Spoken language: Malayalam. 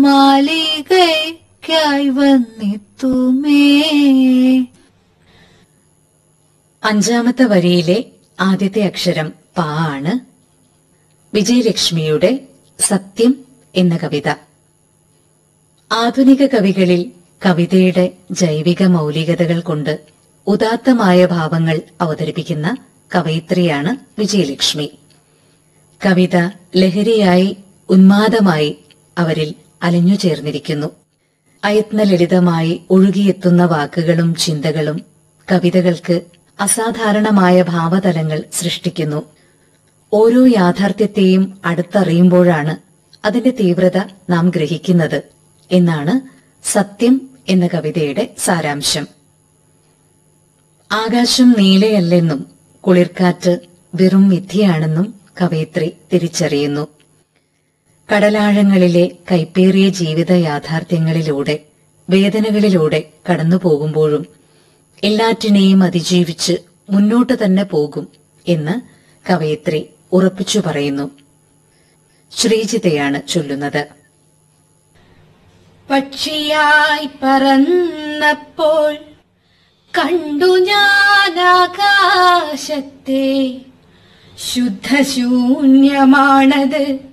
മാലികയ്ക്കായി വന്നിത്തുമേ അഞ്ചാമത്തെ വരിയിലെ ആദ്യത്തെ അക്ഷരം പാ ആണ് വിജയലക്ഷ്മിയുടെ സത്യം എന്ന കവിത ആധുനിക കവികളിൽ കവിതയുടെ ജൈവിക മൗലികതകൾ കൊണ്ട് ഉദാത്തമായ ഭാവങ്ങൾ അവതരിപ്പിക്കുന്ന കവയിത്രിയാണ് വിജയലക്ഷ്മി കവിത ലഹരിയായി ഉന്മാദമായി അവരിൽ അലിഞ്ഞു ചേർന്നിരിക്കുന്നു അയത്നലളിതമായി ഒഴുകിയെത്തുന്ന വാക്കുകളും ചിന്തകളും കവിതകൾക്ക് അസാധാരണമായ ഭാവതലങ്ങൾ സൃഷ്ടിക്കുന്നു ഓരോ യാഥാർത്ഥ്യത്തെയും അടുത്തറിയുമ്പോഴാണ് അതിന്റെ തീവ്രത നാം ഗ്രഹിക്കുന്നത് എന്നാണ് സത്യം എന്ന കവിതയുടെ സാരാംശം ആകാശം നീലയല്ലെന്നും കുളിർക്കാറ്റ് വെറും മിഥ്യയാണെന്നും കവയിത്രി തിരിച്ചറിയുന്നു കടലാഴങ്ങളിലെ കൈപ്പേറിയ ജീവിത യാഥാർത്ഥ്യങ്ങളിലൂടെ വേദനകളിലൂടെ കടന്നുപോകുമ്പോഴും എല്ലാറ്റിനെയും അതിജീവിച്ച് മുന്നോട്ട് തന്നെ പോകും എന്ന് കവയിത്രി ഉറപ്പിച്ചു പറയുന്നു ശ്രീജിതയാണ് ചൊല്ലുന്നത് പക്ഷിയായി പറന്നപ്പോൾ കണ്ടു ഞാൻ ആകാശത്തെ ശുദ്ധശൂന്യമാണത്